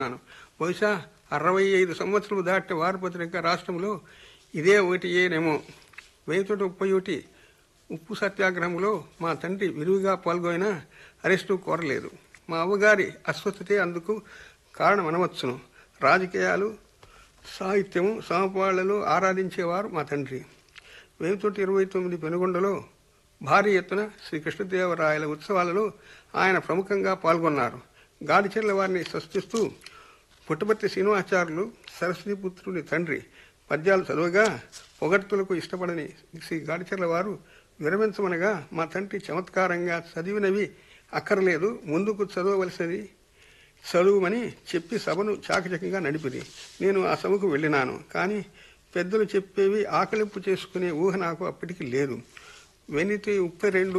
అనుకుంటున్నాను బహుశా అరవై ఐదు సంవత్సరాలు దాటిన వారపత్రిక రాష్ట్రంలో ఇదే ఒకటి ఏనేమో వెయ్యి ముప్పై ఒకటి ఉప్పు సత్యాగ్రహంలో మా తండ్రి విరివిగా పాల్గొనినా అరెస్టు కోరలేదు మా అవ్వగారి అస్వస్థతే అందుకు కారణం అనవచ్చును రాజకీయాలు సాహిత్యము సమపాళ్లలో ఆరాధించేవారు మా తండ్రి వెయ్యి ఇరవై తొమ్మిది పెనుగొండలో భారీ ఎత్తున శ్రీ కృష్ణదేవరాయల ఉత్సవాలలో ఆయన ప్రముఖంగా పాల్గొన్నారు గాడిచెర్ల వారిని సృష్టిస్తూ పుట్టపర్తి శ్రీనివాచార్యులు సరస్వతిపుత్రుని తండ్రి పద్యాలు చదువుగా పొగడ్తులకు ఇష్టపడని శ్రీ గాడిచెర్ల వారు విరమించమనగా మా తండ్రి చమత్కారంగా చదివినవి అక్కర్లేదు ముందుకు చదవవలసినది చదువుమని చెప్పి సభను చాకచక్యంగా నడిపిది నేను ఆ సభకు వెళ్ళినాను కానీ పెద్దలు చెప్పేవి ఆకలింపు చేసుకునే ఊహ నాకు అప్పటికి లేదు వెనితి ముప్పై రెండు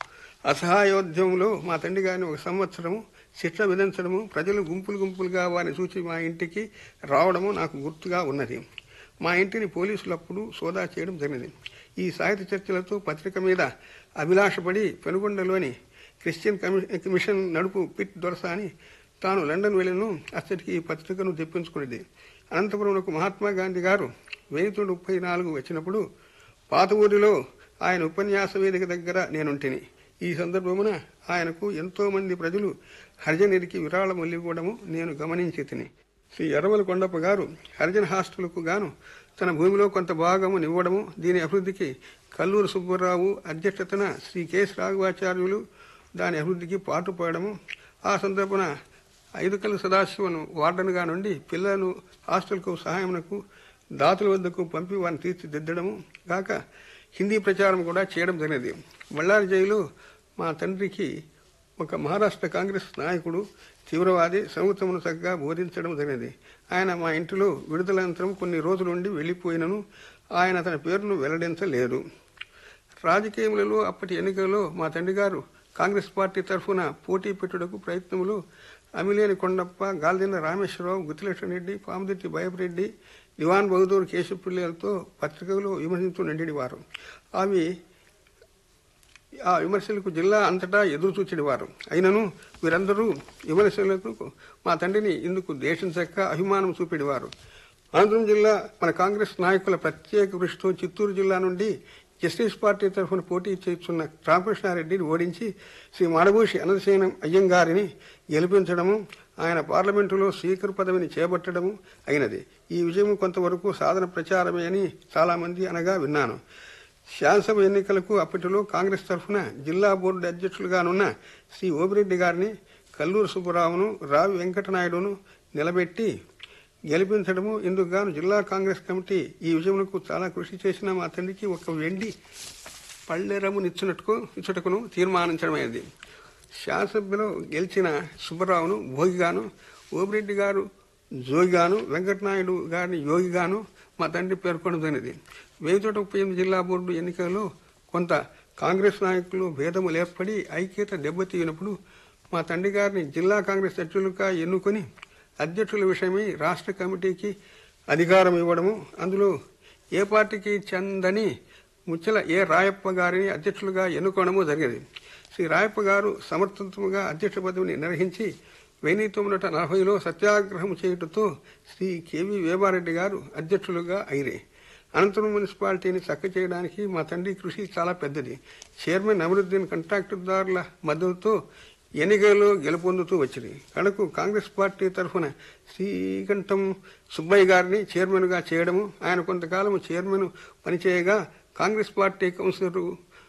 అసహాయోద్యమంలో మా తండ్రి గారిని ఒక సంవత్సరము శిక్ష విధించడము ప్రజలు గుంపులు గుంపులుగా వారిని చూసి మా ఇంటికి రావడము నాకు గుర్తుగా ఉన్నది మా ఇంటిని పోలీసులు అప్పుడు సోదా చేయడం జరిగింది ఈ సాహిత్య చర్చలతో పత్రిక మీద అభిలాషపడి పెనుగొండలోని క్రిస్టియన్ కమి- కమిషన్ నడుపు పిట్ దొరసాని తాను లండన్ వెళ్ళను అచ్చటికి ఈ పత్రికను తెప్పించుకునేది అనంతపురంకు మహాత్మా గాంధీ గారు వెయ్యి తొమ్మిది ముప్పై నాలుగు వచ్చినప్పుడు పాత ఊరిలో ఆయన ఉపన్యాస వేదిక దగ్గర నేనుంటిని ఈ సందర్భమున ఆయనకు ఎంతో మంది ప్రజలు హరిజనిరికి విరాళం ఇవ్వడము నేను గమనించి తిని శ్రీ ఎర్రవల కొండప్ప గారు హరిజన హాస్టల్కు గాను తన భూమిలో కొంత భాగము నివ్వడము దీని అభివృద్ధికి కల్లూరు సుబ్బరావు అధ్యక్షతన శ్రీ కెఎస్ రాఘవాచార్యులు దాని అభివృద్ధికి పాటుపడము ఆ సందర్భన ఐదు కల సదాశివను వార్డన్గా నుండి పిల్లలను హాస్టల్కు సహాయమునకు దాతుల వద్దకు పంపి వారిని తీర్చిదిద్దడము గాక హిందీ ప్రచారం కూడా చేయడం జరిగింది బళ్ళారి జైలు మా తండ్రికి ఒక మహారాష్ట్ర కాంగ్రెస్ నాయకుడు తీవ్రవాది సంగతమును చక్కగా బోధించడం జరిగింది ఆయన మా ఇంటిలో విడుదలంతరం కొన్ని రోజుల నుండి వెళ్లిపోయినను ఆయన తన పేరును వెల్లడించలేదు రాజకీయములలో అప్పటి ఎన్నికలలో మా తండ్రి గారు కాంగ్రెస్ పార్టీ తరఫున పోటీ పెట్టుటకు ప్రయత్నములు అమిలేని కొండప్ప గాల్దిన రామేశ్వరరావు గుత్తిలక్ష్మణ రెడ్డి పామదిట్టి భయపరెడ్డి దివాన్ బహదూర్ కేశపుల్లేలతో పత్రికలు విమర్శించు నిండివారు అవి ఆ విమర్శలకు జిల్లా అంతటా ఎదురు చూచినవారు అయినను వీరందరూ విమర్శలకు మా తండ్రిని ఇందుకు దేశించక అభిమానం చూపెడివారు అనంతపురం జిల్లా మన కాంగ్రెస్ నాయకుల ప్రత్యేక కృషితో చిత్తూరు జిల్లా నుండి జస్టిస్ పార్టీ తరఫున పోటీ చేస్తున్న రామకృష్ణారెడ్డిని ఓడించి శ్రీ మాడభూషి అనంతసేనం అయ్యంగారిని గెలిపించడము ఆయన పార్లమెంటులో స్పీకర్ పదవిని చేపట్టడము అయినది ఈ విజయం కొంతవరకు సాధన ప్రచారమే అని చాలామంది అనగా విన్నాను శాసనసభ ఎన్నికలకు అప్పటిలో కాంగ్రెస్ తరఫున జిల్లా బోర్డు అధ్యక్షులుగానున్న శ్రీ ఓపిరెడ్డి గారిని కల్లూరు సుబ్బరావును రావి వెంకటనాయుడును నిలబెట్టి గెలిపించడము ఇందుకు గాను జిల్లా కాంగ్రెస్ కమిటీ ఈ విజయమునకు చాలా కృషి చేసిన మా తండ్రికి ఒక వెండి పళ్ళెరము నిచ్చునట్టుకు ఇచ్చుటకును తీర్మానించడమైనది శాసనసభ్యులో గెలిచిన సుబ్బరావును భోగిగాను ఓపిరెడ్డి గారు జోగిగాను వెంకటనాయుడు గారిని యోగిగాను మా తండ్రి పేర్కొనడం జరిగింది వెయ్యి తోట ముప్పై ఎనిమిది జిల్లా బోర్డు ఎన్నికల్లో కొంత కాంగ్రెస్ నాయకులు భేదములు ఏర్పడి ఐక్యత దెబ్బతీయినప్పుడు మా తండ్రి గారిని జిల్లా కాంగ్రెస్ అధ్యక్షులుగా ఎన్నుకొని అధ్యక్షుల విషయమై రాష్ట్ర కమిటీకి అధికారం ఇవ్వడము అందులో ఏ పార్టీకి చెందని ముచ్చల ఏ రాయప్ప గారిని అధ్యక్షులుగా ఎన్నుకోవడము జరిగింది శ్రీ రాయప్ప గారు సమర్థవంతంగా అధ్యక్ష పదవిని నిర్వహించి వెయ్యి తొమ్మిది వందల నలభైలో సత్యాగ్రహం చేయుటతో శ్రీ కెవి వేబారెడ్డి గారు అధ్యక్షులుగా అయిరే అనంతపురం మున్సిపాలిటీని చక్క చేయడానికి మా తండ్రి కృషి చాలా పెద్దది చైర్మన్ అభివృద్ధిని కాంట్రాక్టుదారుల మద్దతుతో ఎన్నికల్లో గెలుపొందుతూ వచ్చింది కడకు కాంగ్రెస్ పార్టీ తరఫున శ్రీకంఠం సుబ్బయ్య గారిని చైర్మన్గా చేయడము ఆయన కొంతకాలం చైర్మన్ పనిచేయగా కాంగ్రెస్ పార్టీ కౌన్సిలర్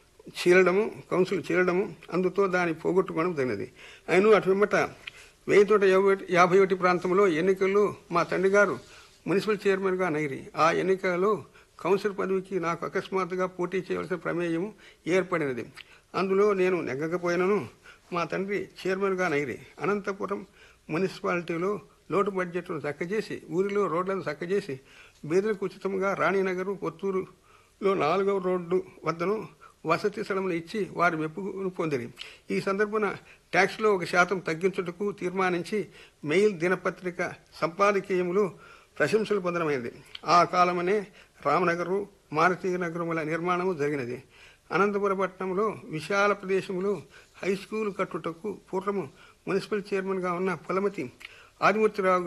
చీలడము కౌన్సిల్ చీలడము అందుతో దాన్ని పోగొట్టుకోవడం జరిగినది ఆయన అటు వెంబట వెయ్యి తోట యాభై ఒకటి ప్రాంతంలో ఎన్నికల్లో మా తండ్రి గారు మున్సిపల్ చైర్మన్గా నగిరి ఆ ఎన్నికలలో కౌన్సిల్ పదవికి నాకు అకస్మాత్తుగా పోటీ చేయవలసిన ప్రమేయం ఏర్పడినది అందులో నేను నెగ్గకపోయినను మా తండ్రి చైర్మన్గా నగిరి అనంతపురం మున్సిపాలిటీలో లోటు బడ్జెట్ను చక్కజేసి ఊరిలో రోడ్లను చక్కజేసి బీదలకు ఉచితంగా రాణినగరు కొత్తూరులో నాలుగవ రోడ్డు వద్దను వసతి స్థలములు ఇచ్చి వారి మెప్పును పొందిరి ఈ సందర్భన ట్యాక్స్లో ఒక శాతం తగ్గించుటకు తీర్మానించి మెయిల్ దినపత్రిక సంపాదకీయములు ప్రశంసలు పొందడమైంది ఆ కాలమనే రామనగరు మారుతి నగరముల నిర్మాణము జరిగినది అనంతపురపట్నంలో విశాల ప్రదేశంలో హై స్కూల్ కట్టుటకు పూర్వము మున్సిపల్ చైర్మన్గా ఉన్న పులమతి ఆదిమూర్తిరావు